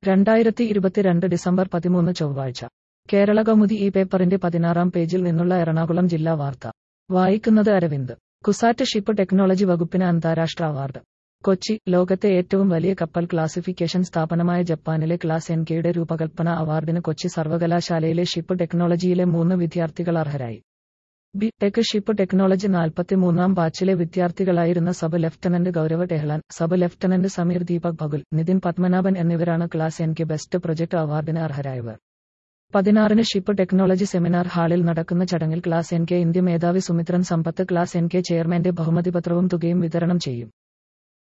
രണ്ടായിരത്തി ഇരുപത്തിരണ്ട് ഡിസംബർ പതിമൂന്ന് ചൊവ്വാഴ്ച കേരള കൗമുദി ഈ പേപ്പറിന്റെ പതിനാറാം പേജിൽ നിന്നുള്ള എറണാകുളം ജില്ലാ വാർത്ത വായിക്കുന്നത് അരവിന്ദ് കുസാറ്റ് ഷിപ്പ് ടെക്നോളജി വകുപ്പിന് അന്താരാഷ്ട്ര അവാർഡ് കൊച്ചി ലോകത്തെ ഏറ്റവും വലിയ കപ്പൽ ക്ലാസിഫിക്കേഷൻ സ്ഥാപനമായ ജപ്പാനിലെ ക്ലാസ് എൻ കെയുടെ രൂപകൽപ്പന അവാർഡിന് കൊച്ചി സർവകലാശാലയിലെ ഷിപ്പ് ടെക്നോളജിയിലെ മൂന്ന് വിദ്യാർത്ഥികൾ അർഹരായി ബി ടെക് ഷിപ്പ് ടെക്നോളജി നാൽപ്പത്തിമൂന്നാം ബാച്ചിലെ വിദ്യാർത്ഥികളായിരുന്ന sub lieutenant Gaurav Tehlan sub lieutenant Sameer Deepak Bagul Nitin Padmanabhan എന്നിവരാണ് class N K best project അവാർഡിന് അർഹരായവർ പതിനാറിന് ഷിപ്പ് ടെക്നോളജി സെമിനാർ ഹാളിൽ നടക്കുന്ന ചടങ്ങിൽ ക്ലാസ് എൻ കെ ഇന്ത്യ മേധാവി Sumithran Sampath class N K ചെയർമാന്റെ ബഹുമതിപത്രവും തുകയും വിതരണം ചെയ്യും